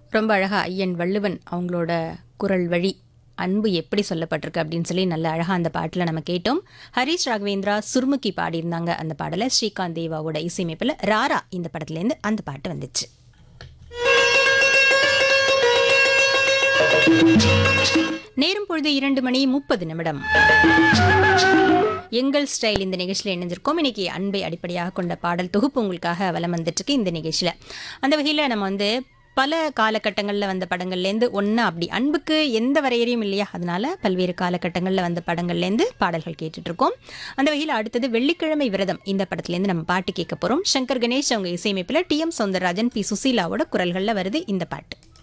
ரொம்ப அழகா ஐயன் வள்ளுவன் அவங்களோட குரல் வழி அன்பு எப்படி சொல்லப்பட்டிருக்கு அப்படின்னு சொல்லி நல்ல அழகா அந்த பாட்டில் நம்ம கேட்டோம் ஹரிஷ் ராகவேந்திரா சுர்முகி பாடியிருந்தாங்க அந்த பாடலை ஸ்ரீகாந்த் தேவாவோட இசையமைப்பில் ராரா இந்த படத்துலேருந்து அந்த பாட்டு வந்துச்சு நேரம் பொழுது இரண்டு மணி முப்பது நிமிடம் எங்கள் ஸ்டைல் இந்த நிகழ்ச்சியில் இணைஞ்சிருக்கோம் இன்னைக்கு அன்பை அடிப்படையாக கொண்ட பாடல் தொகுப்பு உங்களுக்காக வலம் வந்துட்டுருக்கு இந்த நிகழ்ச்சியில் அந்த வகையில் நம்ம வந்து பல காலகட்டங்களில் வந்த படங்கள்லேருந்து ஒன்றா அப்படி அன்புக்கு எந்த வரையறையும் இல்லையா அதனால பல்வேறு காலகட்டங்களில் வந்த படங்கள்லேருந்து பாடல்கள் கேட்டுட்டு இருக்கோம் அந்த வகையில் அடுத்தது வெள்ளிக்கிழமை விரதம் இந்த படத்துலேருந்து நம்ம பாட்டு கேட்க போகிறோம் சங்கர் கணேஷ் அவங்க இசையமைப்பில் டி எம் சௌந்தரராஜன் பி சுசீலாவோட குரல்களில் வருது இந்த பாட்டு